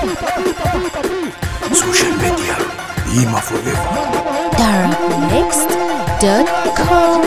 سوشيال ميديا قيمة فور ايفر darabmixed.com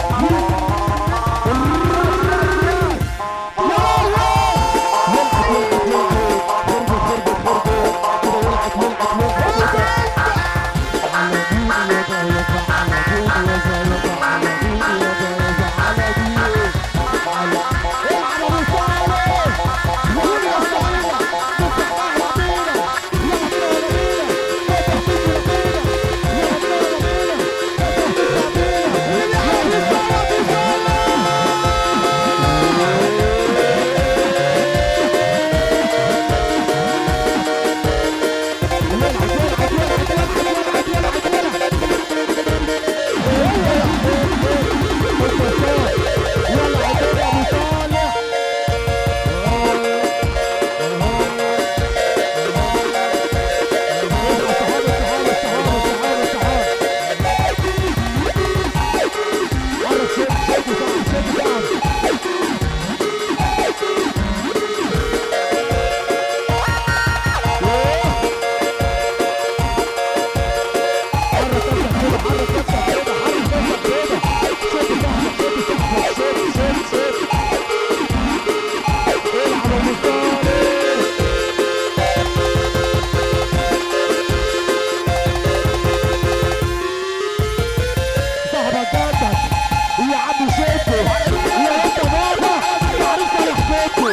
صاحبك جدك يا عم شيكو يا انت بابا عرفت انا حكيته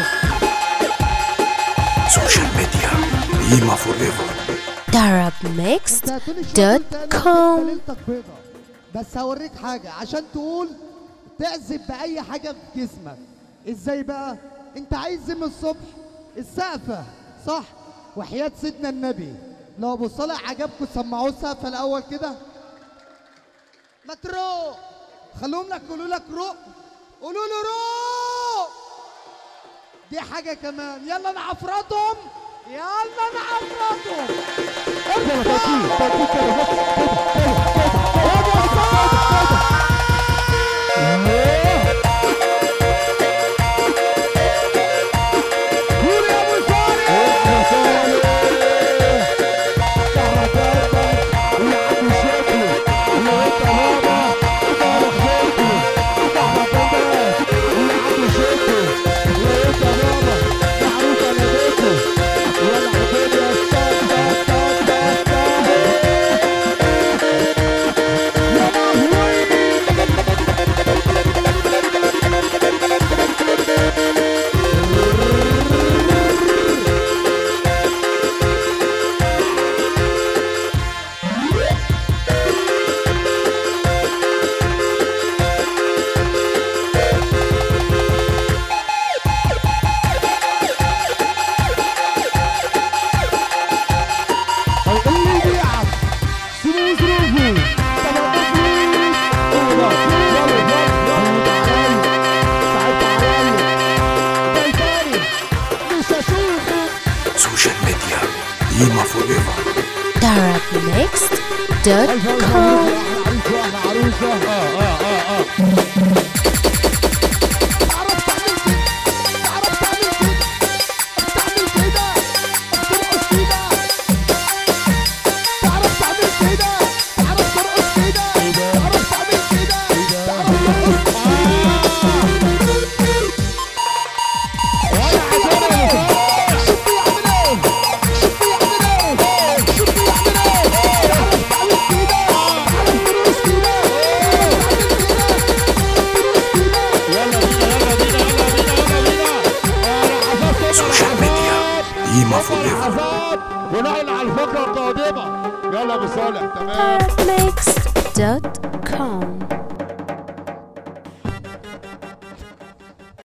سوشيال ميديا قيمة فور ايفر darabmixed.com ليلتك بيضة بس هوريك حاجة عشان تقول تعزف بأي حاجة في جسمك ازاي بقى؟ انت عايز من الصبح السقفة صح؟ وحياة سيدنا النبي لو ابو صالح عجبكم سمعوه السقفة الأول كده ما تروق خلوهم لك يقولوا لك روق قولوا له روق دي حاجة كمان يلا نعفرطهم يلا نعفرطهم سوشيال ميديا قيمة فور ايفر darabmixed.com سوشيال ميديا قيمة فور ايفر عفاف ونعلن على الفقرة القادمة يلا ابو صالح تمام darabmixed.com